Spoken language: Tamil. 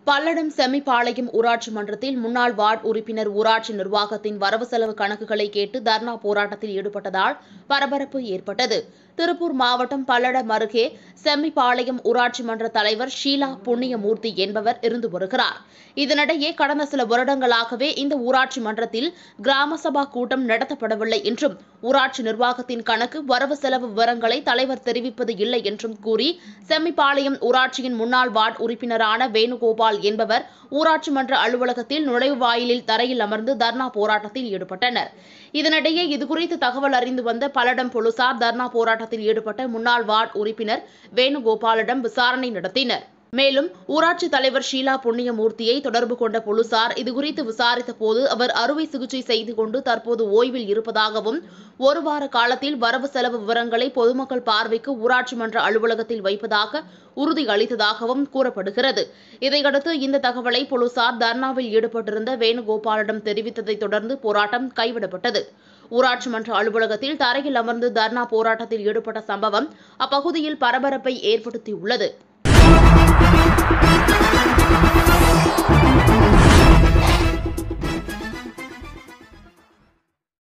பல்லடம் செம்மிபாளையம் ஊராட்சி மன்றத்தில் முன்னாள் வார்டு உறுப்பினர் ஊராட்சி நிர்வாகத்தின் வரவு செலவு கணக்குகளை கேட்டு தர்ணா போராட்டத்தில் ஈடுபட்டதால் பரபரப்பு ஏற்பட்டது திருப்பூர் மாவட்டம் பல்லடம் அருகே செம்மிபாளையம் ஊராட்சி மன்ற தலைவர் ஷீலா புண்ணியமூர்த்தி என்பவர் இருந்து வருகிறார் இதனிடையே கடந்த சில வருடங்களாகவே இந்த ஊராட்சி மன்றத்தில் கிராம சபா கூட்டம் நடத்தப்படவில்லை என்றும் ஊராட்சி நிர்வாகத்தின் கணக்கு வரவு செலவு விவரங்களை தலைவர் தெரிவிப்பது இல்லை என்றும் கூறி செம்மிபாளையம் ஊராட்சியின் முன்னாள் வார்டு உறுப்பினரான வேணுகோபால் என்பவர் ஊராட்சி மன்ற அலுவலகத்தில் நுழைவு வாயிலில் தரையில் அமர்ந்து தர்ணா போராட்டத்தில் ஈடுபட்டனர் இதனிடையே இதுகுறித்து தகவல் அறிந்து வந்த பல்லடம் போலீசார் தர்ணா போராட்டத்தில் ஈடுபட்ட முன்னாள் வார்டு உறுப்பினர் வேணுகோபாலிடம் விசாரணை நடத்தினர் மேலும் ஊராட்சி தலைவர் ஷீலா புண்ணியமூர்த்தியை தொடர்பு கொண்ட போலீசார் இதுகுறித்து விசாரித்த போது அவர் அறுவை சிகிச்சை செய்து கொண்டு தற்போது ஓய்வில் இருப்பதாகவும் ஒரு வார காலத்தில் வரவு செலவு விவரங்களை பொதுமக்கள் பார்வைக்கு ஊராட்சி மன்ற அலுவலகத்தில் வைப்பதாக உறுதி அளித்ததாகவும் கூறப்படுகிறது இதையடுத்து இந்த தகவலை போலீசார் தர்ணாவில் ஈடுபட்டிருந்த வேணுகோபாலிடம் தெரிவித்ததைத் தொடர்ந்து போராட்டம் கைவிடப்பட்டது ஊராட்சி மன்ற அலுவலகத்தில் தரையில் அமர்ந்து தர்ணா போராட்டத்தில் ஈடுபட்ட சம்பவம் அப்பகுதியில் பரபரப்பை ஏற்படுத்தியுள்ளது